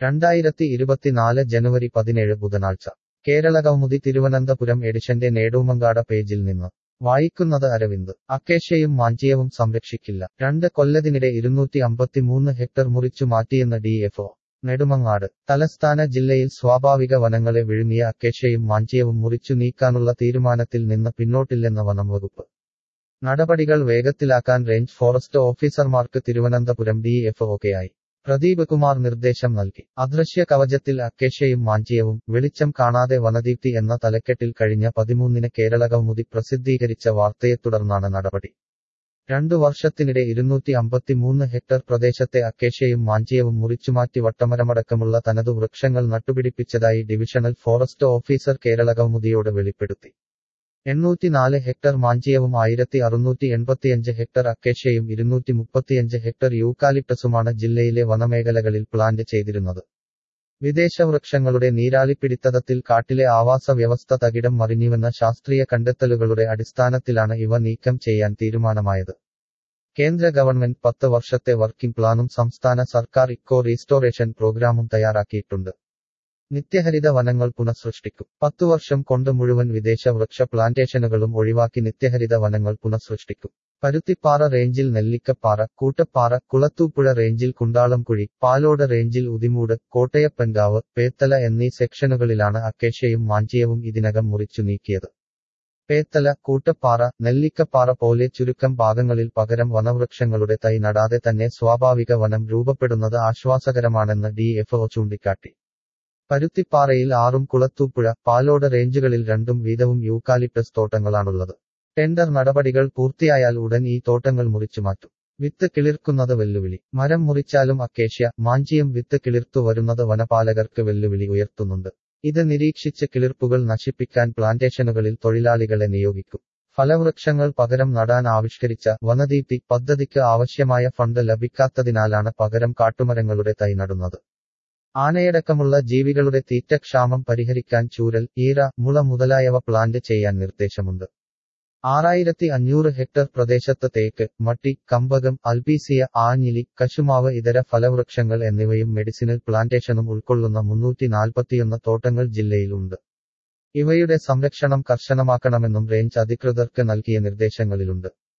രണ്ടായിരത്തി ഇരുപത്തിനാല് ജനുവരി പതിനേഴ് ബുധനാഴ്ച കേരള കൗമുദി തിരുവനന്തപുരം എഡിഷന്റെ നേടൂമങ്കാട പേജിൽ നിന്ന് വായിക്കുന്നത് അരവിന്ദ് അക്കേഷ്യയും മാഞ്ചിയവും സംരക്ഷിക്കില്ല രണ്ട് കൊല്ലതിനിടെ ഇരുന്നൂറ്റി അമ്പത്തിമൂന്ന് ഹെക്ടർ മുറിച്ചു മാറ്റിയെന്ന് ഡി എഫ് നെടുമങ്ങാട് തലസ്ഥാന ജില്ലയിൽ സ്വാഭാവിക വനങ്ങളെ വിഴുങ്ങിയ അക്കേഷ്യയും മാഞ്ചിയവും മുറിച്ചു നീക്കാനുള്ള തീരുമാനത്തിൽ നിന്ന് പിന്നോട്ടില്ലെന്ന് വനം വകുപ്പ് നടപടികൾ വേഗത്തിലാക്കാൻ റേഞ്ച് ഫോറസ്റ്റ് ഓഫീസർമാർക്ക് തിരുവനന്തപുരം ഡി എഫ് ഒക്കെയായി പ്രദീപ് കുമാർ നിർദ്ദേശം നൽകി അദൃശ്യ കവചത്തിൽ അക്കേഷ്യയും മാഞ്ചിയവും വെളിച്ചം കാണാതെ വനദീപ്തി എന്ന തലക്കെട്ടിൽ കഴിഞ്ഞ പതിമൂന്നിന് കേരള കൗമുദി പ്രസിദ്ധീകരിച്ച വാർത്തയെ തുടർന്നാണ് നടപടി രണ്ടു വർഷത്തിനിടെ ഇരുന്നൂറ്റി അമ്പത്തിമൂന്ന് ഹെക്ടർ പ്രദേശത്തെ അക്കേഷ്യയും മാഞ്ചിയവും മുറിച്ചുമാറ്റി വട്ടമരമടക്കമുള്ള തനതു വൃക്ഷങ്ങൾ നട്ടുപിടിപ്പിച്ചതായി ഡിവിഷണൽ ഫോറസ്റ്റ് ഓഫീസർ കേരള കൗമുദിയോട് വെളിപ്പെടുത്തി എണ്ണൂറ്റിനാല് ഹെക്ടർ മാഞ്ചിയവും ആയിരത്തി അറുന്നൂറ്റി എൺപത്തിയഞ്ച് ഹെക്ടർ അക്കേഷ്യയും ഇരുന്നൂറ്റി മുപ്പത്തിയഞ്ച് ഹെക്ടർ യൂക്കാലിപ്റ്റസുമാണ് ജില്ലയിലെ വനമേഖലകളിൽ പ്ലാന്റ് ചെയ്തിരുന്നത് വിദേശ വൃക്ഷങ്ങളുടെ നീരാളിപ്പിടിത്തത്തിൽ കാട്ടിലെ ആവാസ വ്യവസ്ഥ തകിടം മറിഞ്ഞുവെന്ന ശാസ്ത്രീയ കണ്ടെത്തലുകളുടെ അടിസ്ഥാനത്തിലാണ് ഇവ നീക്കം ചെയ്യാൻ തീരുമാനമായത് കേന്ദ്ര ഗവൺമെന്റ് പത്ത് വർഷത്തെ വർക്കിംഗ് പ്ലാനും സംസ്ഥാന സർക്കാർ ഇക്കോ റീസ്റ്റോറേഷൻ പ്രോഗ്രാമും തയ്യാറാക്കിയിട്ടുണ്ട് നിത്യഹരിത വനങ്ങൾ പുനഃസൃഷ്ടിക്കും പത്തു വർഷം കൊണ്ട് മുഴുവൻ വിദേശ വൃക്ഷ പ്ലാന്റേഷനുകളും ഒഴിവാക്കി നിത്യഹരിത വനങ്ങൾ പുനഃസൃഷ്ടിക്കും പരുത്തിപ്പാറ റേഞ്ചിൽ നെല്ലിക്കപ്പാറ കൂട്ടപ്പാറ കുളത്തൂപ്പുഴ റേഞ്ചിൽ കുണ്ടാളംകുഴി പാലോട് റേഞ്ചിൽ ഉദിമൂട് കോട്ടയപ്പൻകാവ് പേത്തല എന്നീ സെക്ഷനുകളിലാണ് അക്കേഷ്യയും മാഞ്ചിയവും ഇതിനകം മുറിച്ചു നീക്കിയത് പേത്തല കൂട്ടപ്പാറ നെല്ലിക്കപ്പാറ പോലെ ചുരുക്കം ഭാഗങ്ങളിൽ പകരം വനവൃക്ഷങ്ങളുടെ തൈ നടാതെ തന്നെ സ്വാഭാവിക വനം രൂപപ്പെടുന്നത് ആശ്വാസകരമാണെന്ന് ഡി എഫ് ചൂണ്ടിക്കാട്ടി പരുത്തിപ്പാറയിൽ ആറും കുളത്തൂപ്പുഴ പാലോട് റേഞ്ചുകളിൽ രണ്ടും വീതവും യൂക്കാലിപ്റ്റസ് തോട്ടങ്ങളാണുള്ളത് ടെൻഡർ നടപടികൾ പൂർത്തിയായാൽ ഉടൻ ഈ തോട്ടങ്ങൾ മുറിച്ചുമാറ്റും വിത്ത് കിളിർക്കുന്നത് വെല്ലുവിളി മരം മുറിച്ചാലും അക്കേഷ്യ മാഞ്ചിയും വിത്ത് കിളിർത്തു വരുന്നത് വനപാലകർക്ക് വെല്ലുവിളി ഉയർത്തുന്നുണ്ട് ഇത് നിരീക്ഷിച്ച് കിളിർപ്പുകൾ നശിപ്പിക്കാൻ പ്ലാന്റേഷനുകളിൽ തൊഴിലാളികളെ നിയോഗിക്കും ഫലവൃക്ഷങ്ങൾ പകരം നടാൻ ആവിഷ്കരിച്ച വനദീപ്തി പദ്ധതിക്ക് ആവശ്യമായ ഫണ്ട് ലഭിക്കാത്തതിനാലാണ് പകരം കാട്ടുമരങ്ങളുടെ തൈ നടുന്നത് ആനയടക്കമുള്ള ജീവികളുടെ തീറ്റക്ഷാമം പരിഹരിക്കാൻ ചൂരൽ ഈറ മുള മുതലായവ പ്ലാന്റ് ചെയ്യാൻ നിർദ്ദേശമുണ്ട് ആറായിരത്തി അഞ്ഞൂറ് ഹെക്ടർ പ്രദേശത്ത് തേക്ക് മട്ടി കമ്പകം അൽബീസിയ ആഞ്ഞിലി കശുമാവ് ഇതര ഫലവൃക്ഷങ്ങൾ എന്നിവയും മെഡിസിനൽ പ്ലാന്റേഷനും ഉൾക്കൊള്ളുന്ന മുന്നൂറ്റി നാൽപ്പത്തിയൊന്ന് തോട്ടങ്ങൾ ജില്ലയിലുണ്ട് ഇവയുടെ സംരക്ഷണം കർശനമാക്കണമെന്നും റേഞ്ച് അധികൃതർക്ക് നൽകിയ നിർദ്ദേശങ്ങളിലുണ്ട്